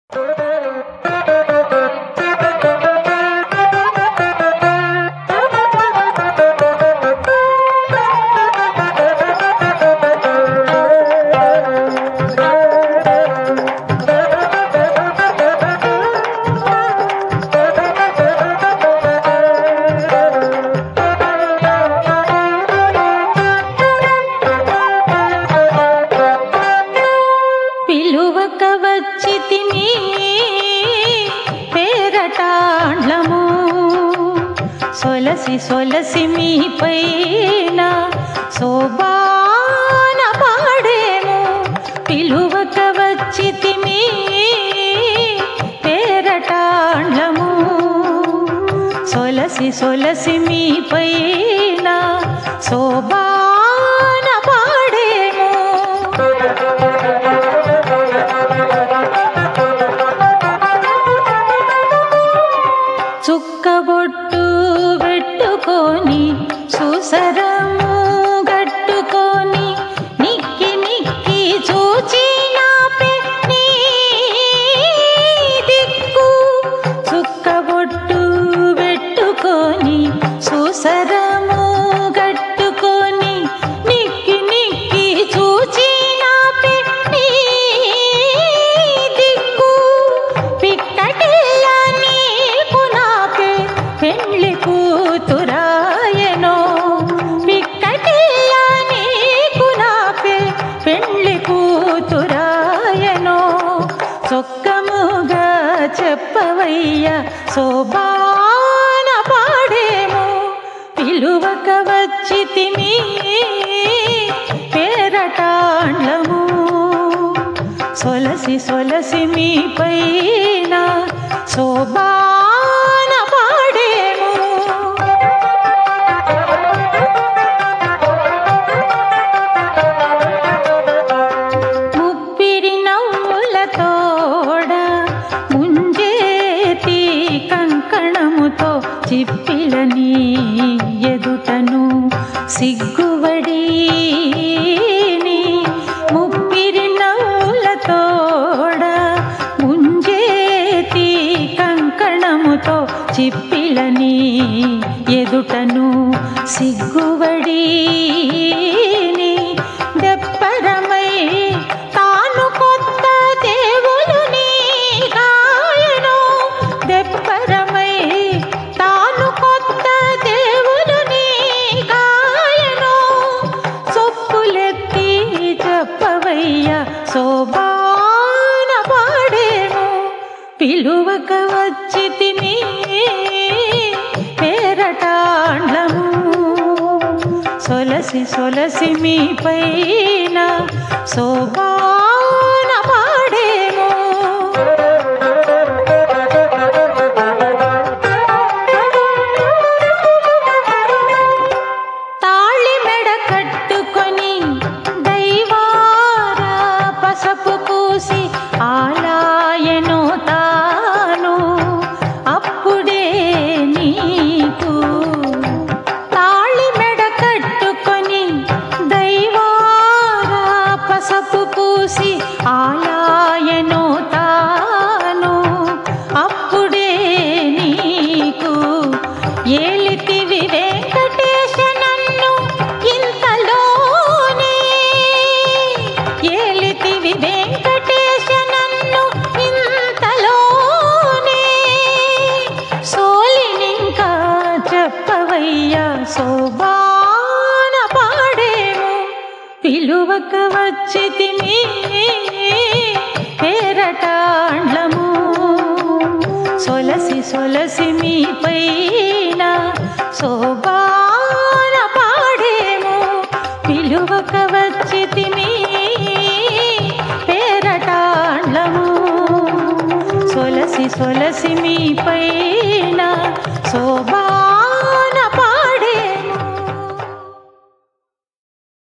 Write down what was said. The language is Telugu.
పిలువక వచ్చితిని పేరటాండ్లము సొలసి సొలసి మీ పైన శోభాన పాడేము పిలువక వచ్చితిమి పేరటాండ్లము సొలసి సొలసి మీ పైన శోభాన పాడేము చుక్కబొట్టు పెట్టుకొని సుసరము గట్టుకొని నిక్కి నిక్కి చూచి నాపే నీ దిక్కు చుక్కబొట్టు పెట్టుకొని సుసరము గట్టుకొని నిక్కి నిక్కి చూచి నాపే నీ దిక్కు పిక్కటిల్ల నీకు నాపే పెండ్లి కూతురాయనో పిక్కటిల్ల నీకు నాపే పెండ్లి కూతురాయనో చొక్కముగా చెప్పవయ్య శోభాన పాడేమో పిలువక వచ్చి తిని పేరటాండ్లము సొలసి సొలసి మీ పైన శోభాన పాడేము ముప్పిరి నవ్వులతోడ ముంజేతి కంకణముతో చిప్పిలని ఎదుటను సిగ్గువడి ముప్పిరి నవ్వులతోడ ముంజేతి కంకణముతో చిప్పిలని ఎదుటను సిగ్గువడి దెప్పరమై తాను కొత్త దేవులుని గాయను దెప్పరమై తాను కొత్త దేవులుని గాయను సొప్పులెత్తి చెప్పవయ్య శోభాన పాడేము పిలువక వచ్చి తిని పేరటాండ్లము సొలసి సొలసి మీ పైన శోభాన పాడేము తాళి మెడ కట్టుకొని దైవార పసపు పూసి ఆలాయను తాను అప్పుడే నీకు తాళి మెడ కట్టుకొని దైవార పసపు పూసి ఆలాయను తాను అప్పుడే నీకు ఏలితివి వెంకటేశ నన్ను ఇంతలోనే ఏలితివి వెంకటేశ నన్ను ఇంతలోనే సోలినింకా చెప్పవయ్యా శోభాన పాడేము పిలువక వచ్చి తిని పేరటాండ్లము సొలసి సొలసి మీ పైన శోభాన పాడేము పిలువక వచ్చి తిని పేరటాండ్లము సొలసి సొలసి మీ పైన శోభా